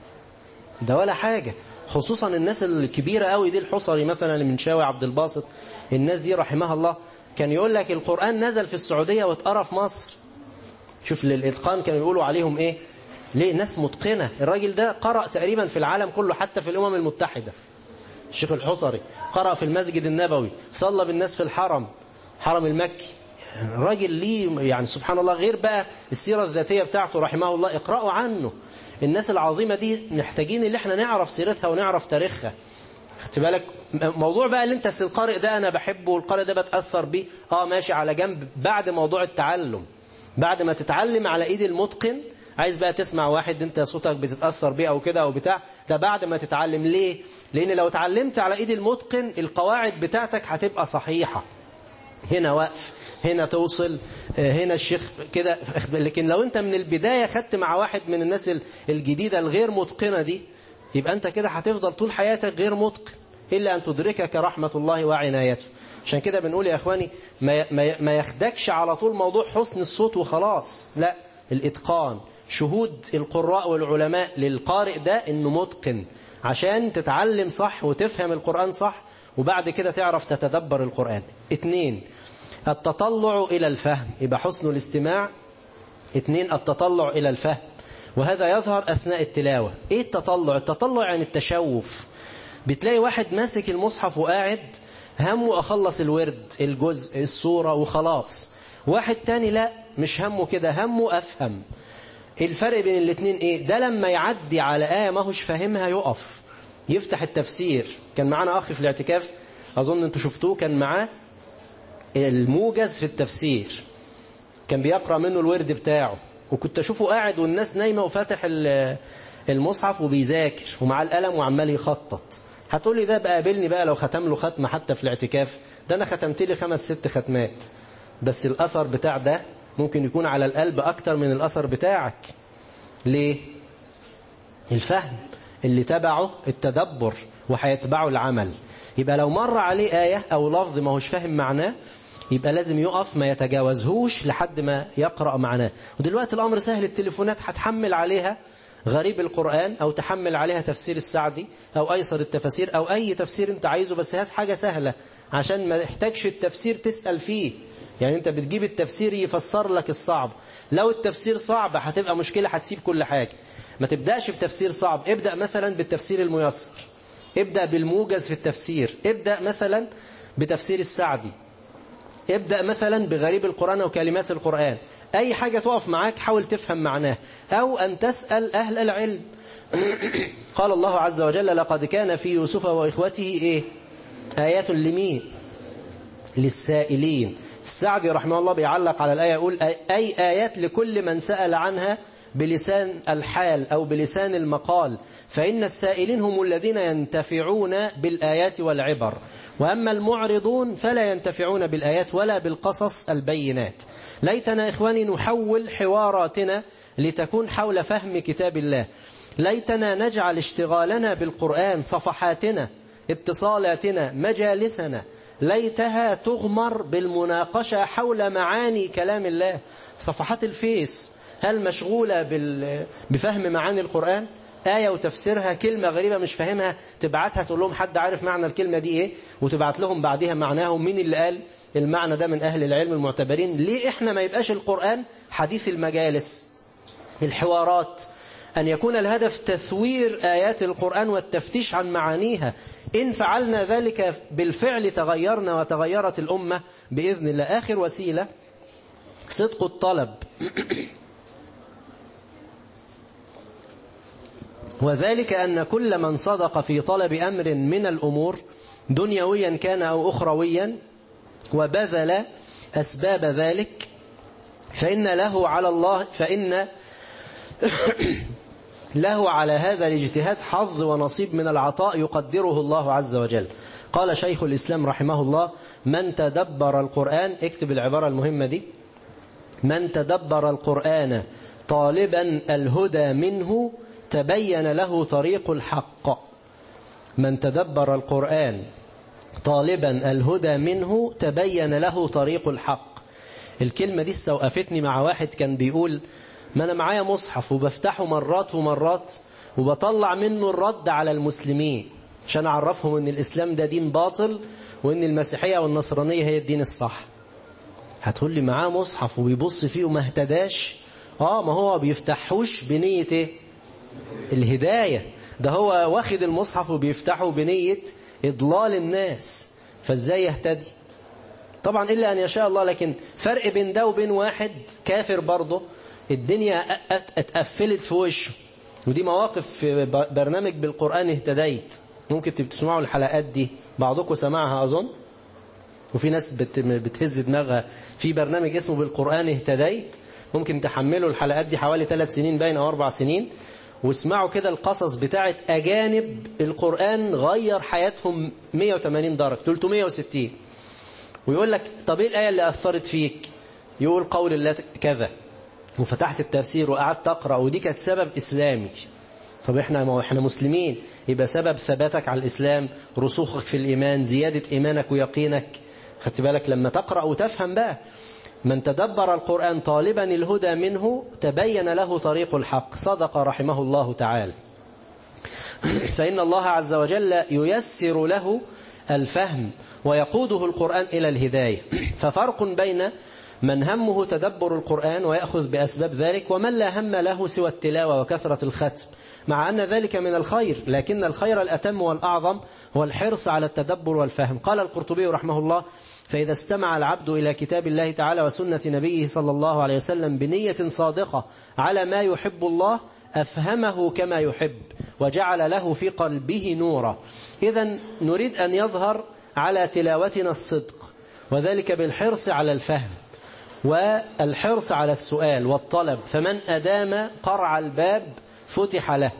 ده ولا حاجة خصوصا الناس الكبيرة قوي دي الحصري مثلا المنشاوي عبد الباسط الناس دي رحمها الله كان يقول لك القرآن نزل في السعودية واتقرا في مصر شوف للإتقان كانوا يقولوا عليهم إيه ليه ناس متقنة الراجل ده قرأ تقريبا في العالم كله حتى في الأمم المتحدة الشيخ الحصري قرأ في المسجد النبوي صلى بالناس في الحرم حرم المكي راجل ليه يعني سبحان الله غير بقى السيرة الذاتية بتاعته رحمه الله اقرأوا عنه الناس العظيمة دي محتاجين اللي احنا نعرف سيرتها ونعرف تاريخها خدت بالك موضوع بقى اللي انت القارئ ده انا بحبه والقارئ ده بتأثر بيه اه ماشي على جنب بعد موضوع التعلم بعد ما تتعلم على ايد المتقن عايز بقى تسمع واحد انت صوتك بتتأثر بيه او كده او بتاع ده بعد ما تتعلم ليه لان لو اتعلمت على ايد المتقن القواعد بتاعتك هتبقى صحيحة هنا وقف هنا توصل هنا الشيخ كده لكن لو انت من البداية خدت مع واحد من الناس الجديدة الغير متقنة دي يبقى انت كده هتفضل طول حياتك غير متقن إلا أن تدركك رحمة الله وعنايته عشان كده بنقول يا أخواني ما, ما, ما يخدكش على طول موضوع حسن الصوت وخلاص لا الإتقان شهود القراء والعلماء للقارئ ده إنه متقن عشان تتعلم صح وتفهم القرآن صح وبعد كده تعرف تتدبر القرآن اتنين التطلع إلى الفهم يبقى حسن الاستماع اتنين التطلع إلى الفهم وهذا يظهر أثناء التلاوة إيه التطلع؟ التطلع يعني التشوف بتلاقي واحد ماسك المصحف وقاعد همه أخلص الورد الجزء الصورة وخلاص واحد تاني لا مش همه كده همه أفهم الفرق بين الاثنين إيه ده لما يعدي على آية ما هوش فاهمها يقف يفتح التفسير كان معانا أخ في الاعتكاف أظن أنتوا شفتوه كان معاه الموجز في التفسير كان بيقرأ منه الورد بتاعه وكنت أشوفه قاعد والناس نايمة وفاتح المصحف وبيذاكر ومع القلم وعمال يخطط هتقول لي ده بقابلني بقى لو ختم له ختمة حتى في الاعتكاف ده أنا ختمت لي خمس ست ختمات بس الأثر بتاع ده ممكن يكون على القلب أكتر من الأثر بتاعك ليه؟ الفهم اللي تبعه التدبر وهيتبعه العمل يبقى لو مر عليه آية أو لفظ ما هوش فاهم معناه يبقى لازم يقف ما يتجاوزهوش لحد ما يقرأ معناه ودلوقتي الأمر سهل التليفونات هتحمل عليها غريب القرآن أو تحمل عليها تفسير السعدي أو أيسر التفاسير أو أي تفسير أنت عايزه بس هات حاجة سهلة عشان ما يحتاجش التفسير تسأل فيه يعني أنت بتجيب التفسير يفسر لك الصعب لو التفسير صعب هتبقى مشكلة هتسيب كل حاجة ما تبدأش بتفسير صعب ابدأ مثلا بالتفسير الميسر ابدأ بالموجز في التفسير ابدأ مثلا بتفسير السعدي ابدأ مثلا بغريب القرآن وكلمات القرآن أي حاجة تقف معاك حاول تفهم معناه أو أن تسأل أهل العلم قال الله عز وجل لقد كان في يوسف وإخوته إيه آيات لمين للسائلين السعدي رحمه الله بيعلق على الآية يقول أي آيات لكل من سأل عنها بلسان الحال أو بلسان المقال فإن السائلين هم الذين ينتفعون بالآيات والعبر وأما المعرضون فلا ينتفعون بالآيات ولا بالقصص البينات ليتنا إخواني نحول حواراتنا لتكون حول فهم كتاب الله ليتنا نجعل اشتغالنا بالقرآن صفحاتنا اتصالاتنا مجالسنا ليتها تغمر بالمناقشة حول معاني كلام الله صفحات الفيس هل مشغولة بفهم معاني القرآن آية وتفسيرها كلمة غريبة مش فاهمها تبعتها تقول لهم حد عارف معنى الكلمة دي ايه وتبعت لهم بعدها معناها مين اللي قال المعنى ده من أهل العلم المعتبرين ليه احنا ما يبقاش القرآن حديث المجالس الحوارات أن يكون الهدف تثوير آيات القرآن والتفتيش عن معانيها إن فعلنا ذلك بالفعل تغيرنا وتغيرت الأمة بإذن الله آخر وسيلة صدق الطلب وذلك أن كل من صدق في طلب أمر من الأمور دنيويا كان أو أخرويا وبذل أسباب ذلك فإن له على الله فإن له على هذا الاجتهاد حظ ونصيب من العطاء يقدره الله عز وجل قال شيخ الإسلام رحمه الله من تدبر القرآن اكتب العبارة المهمة دي من تدبر القرآن طالبا الهدى منه تبين له طريق الحق من تدبر القرآن طالبا الهدى منه تبين له طريق الحق الكلمة دي استوقفتني مع واحد كان بيقول ما أنا معايا مصحف وبفتحه مرات ومرات وبطلع منه الرد على المسلمين عشان أعرفهم أن الإسلام ده دين باطل وأن المسيحية والنصرانية هي الدين الصح هتقول لي معاه مصحف وبيبص فيه وما اهتداش آه ما هو بيفتحوش بنية إيه؟ الهداية ده هو واخد المصحف وبيفتحه بنية إضلال الناس فازاي يهتدي طبعا إلا أن يشاء الله لكن فرق بين ده وبين واحد كافر برضه الدنيا اتقفلت في وشه ودي مواقف في برنامج بالقرآن اهتديت ممكن تسمعوا الحلقات دي بعضكم سمعها أظن وفي ناس بت بتهز دماغها في برنامج اسمه بالقرآن اهتديت ممكن تحملوا الحلقات دي حوالي ثلاث سنين باين أو أربع سنين واسمعوا كده القصص بتاعت أجانب القرآن غير حياتهم 180 درجة 360 ويقول لك طب ايه الآية اللي أثرت فيك يقول قول الله كذا وفتحت التفسير وقعدت أقرأ ودي كانت سبب إسلامي طب احنا ما احنا مسلمين يبقى سبب ثباتك على الإسلام رسوخك في الإيمان زيادة إيمانك ويقينك خدت بالك لما تقرأ وتفهم بقى من تدبر القرآن طالبا الهدى منه تبين له طريق الحق صدق رحمه الله تعالى فإن الله عز وجل ييسر له الفهم ويقوده القرآن إلى الهداية ففرق بين من همه تدبر القرآن ويأخذ بأسباب ذلك ومن لا هم له سوى التلاوة وكثرة الختم مع أن ذلك من الخير لكن الخير الأتم والأعظم هو الحرص على التدبر والفهم قال القرطبي رحمه الله فإذا استمع العبد إلى كتاب الله تعالى وسنة نبيه صلى الله عليه وسلم بنية صادقة على ما يحب الله أفهمه كما يحب وجعل له في قلبه نورا إذا نريد أن يظهر على تلاوتنا الصدق وذلك بالحرص على الفهم والحرص على السؤال والطلب فمن أدام قرع الباب فتح له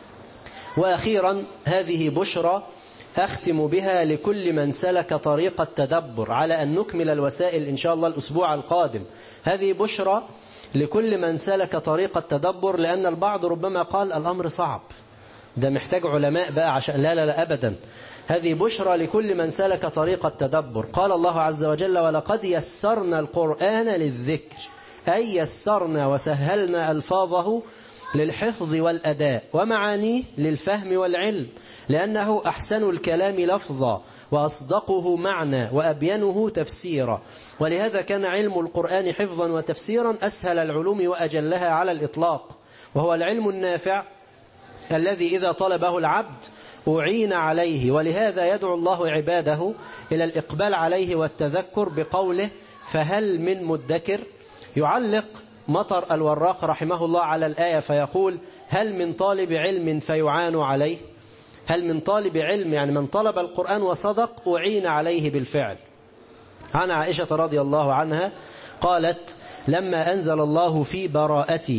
وأخيرا هذه بشرى أختم بها لكل من سلك طريق التدبر على أن نكمل الوسائل إن شاء الله الأسبوع القادم هذه بشرى لكل من سلك طريق التدبر لأن البعض ربما قال الأمر صعب ده محتاج علماء بقى عشان لا لا لا أبدا هذه بشرى لكل من سلك طريق التدبر قال الله عز وجل ولقد يسرنا القرآن للذكر أي يسرنا وسهلنا ألفاظه للحفظ والأداء ومعانيه للفهم والعلم لأنه أحسن الكلام لفظا وأصدقه معنى وأبينه تفسيرا ولهذا كان علم القرآن حفظا وتفسيرا أسهل العلوم وأجلها على الإطلاق وهو العلم النافع الذي إذا طلبه العبد أعين عليه ولهذا يدعو الله عباده إلى الإقبال عليه والتذكر بقوله فهل من مدكر يعلق مطر الوراق رحمه الله على الآية فيقول هل من طالب علم فيعان عليه هل من طالب علم يعني من طلب القرآن وصدق أعين عليه بالفعل عن عائشة رضي الله عنها قالت لما أنزل الله في براءتي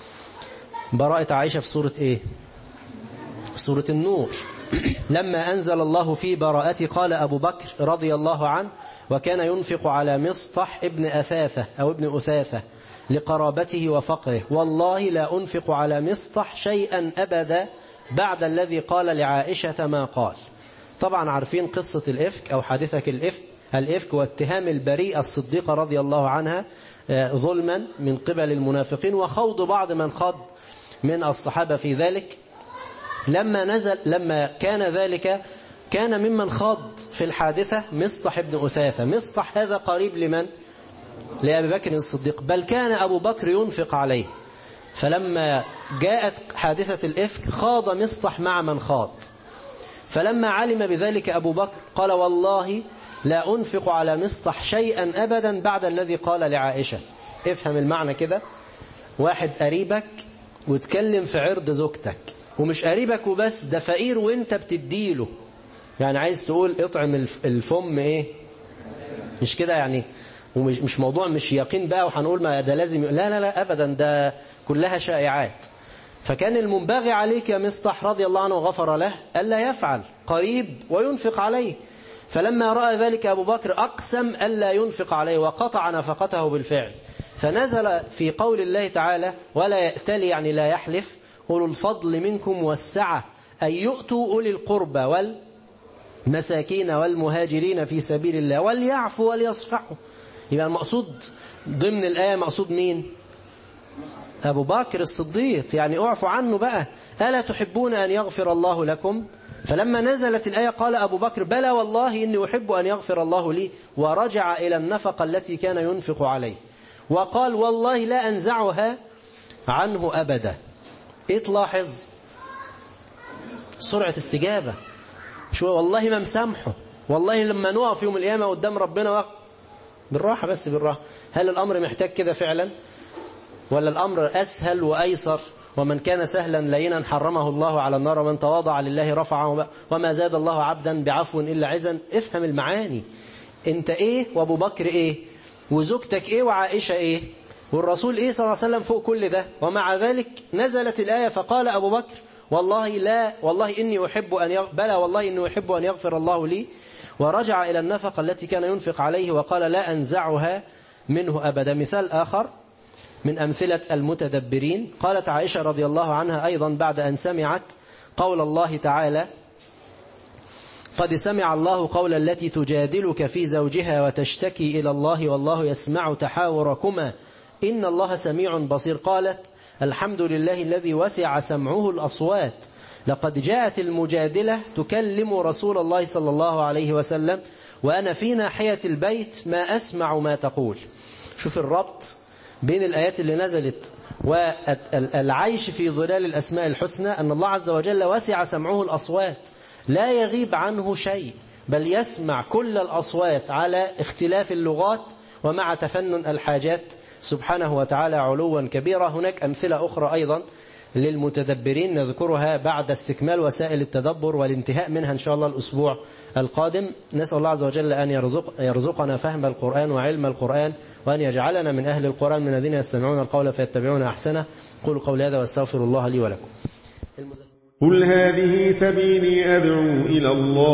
براءة عائشة في سورة إيه سورة النور لما أنزل الله في براءتي قال أبو بكر رضي الله عنه وكان ينفق على مصطح ابن أثاثة أو ابن أثاثة لقرابته وفقره والله لا أنفق على مصطح شيئا أبدا بعد الذي قال لعائشة ما قال طبعا عارفين قصة الإفك أو حادثة الإفك الإفك واتهام البريئة الصديقة رضي الله عنها ظلما من قبل المنافقين وخوض بعض من خض من الصحابة في ذلك لما نزل لما كان ذلك كان ممن خاض في الحادثة مصطح بن أثاثة مصطح هذا قريب لمن؟ لأبي بكر الصديق بل كان أبو بكر ينفق عليه فلما جاءت حادثة الإفك خاض مصطح مع من خاض فلما علم بذلك أبو بكر قال والله لا أنفق على مصطح شيئا أبدا بعد الذي قال لعائشة افهم المعنى كده واحد قريبك وتكلم في عرض زوجتك ومش قريبك وبس ده فقير وانت بتديله يعني عايز تقول اطعم الفم ايه مش كده يعني ومش مش موضوع مش يقين بقى وهنقول ما ده لازم لا لا لا أبدا ده كلها شائعات فكان المنبغي عليك يا مصطح رضي الله عنه وغفر له ألا يفعل قريب وينفق عليه فلما رأى ذلك أبو بكر أقسم ألا ينفق عليه وقطع نفقته بالفعل فنزل في قول الله تعالى ولا يأتلي يعني لا يحلف أولو الفضل منكم والسعة أن يؤتوا أولي القربى والمساكين والمهاجرين في سبيل الله وليعفوا وليصفحوا يبقى المقصود ضمن الآية مقصود مين أبو بكر الصديق يعني اعفوا عنه بقى ألا تحبون أن يغفر الله لكم فلما نزلت الآية قال أبو بكر بلى والله إني أحب أن يغفر الله لي ورجع إلى النفقة التي كان ينفق عليه وقال والله لا أنزعها عنه أبدا إيه تلاحظ سرعة استجابة شو والله ما مسامحه والله لما نقف يوم القيامة قدام ربنا وقت بالراحة بس بالراحة هل الأمر محتاج كده فعلا ولا الأمر أسهل وأيسر ومن كان سهلا لينا حرمه الله على النار ومن تواضع لله رفعه وما زاد الله عبدا بعفو إلا عزا افهم المعاني انت ايه وابو بكر ايه وزوجتك ايه وعائشة ايه والرسول ايه صلى الله عليه وسلم فوق كل ده ومع ذلك نزلت الآية فقال أبو بكر والله لا والله إني أحب أن يغ... بلى والله إني أحب أن يغفر الله لي ورجع إلى النفقة التي كان ينفق عليه وقال لا أنزعها منه أبدا مثال آخر من أمثلة المتدبرين قالت عائشة رضي الله عنها أيضا بعد أن سمعت قول الله تعالى قد سمع الله قول التي تجادلك في زوجها وتشتكي إلى الله والله يسمع تحاوركما إن الله سميع بصير قالت الحمد لله الذي وسع سمعه الأصوات لقد جاءت المجادلة تكلم رسول الله صلى الله عليه وسلم وأنا في ناحية البيت ما أسمع ما تقول شوف الربط بين الآيات اللي نزلت والعيش في ظلال الأسماء الحسنى أن الله عز وجل وسع سمعه الأصوات لا يغيب عنه شيء بل يسمع كل الأصوات على اختلاف اللغات ومع تفنن الحاجات سبحانه وتعالى علوا كبيرا هناك أمثلة أخرى أيضا للمتدبرين نذكرها بعد استكمال وسائل التدبر والانتهاء منها إن شاء الله الأسبوع القادم نسأل الله عز وجل أن يرزق يرزقنا فهم القرآن وعلم القرآن وأن يجعلنا من أهل القرآن من الذين يستمعون القول فيتبعون أحسنه قولوا قولي هذا واستغفر الله لي ولكم قل هذه سبيلي أدعو إلى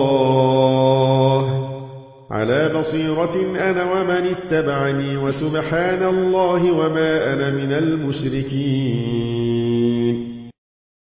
الله على بصيرة أنا ومن اتبعني وسبحان الله وما أنا من المشركين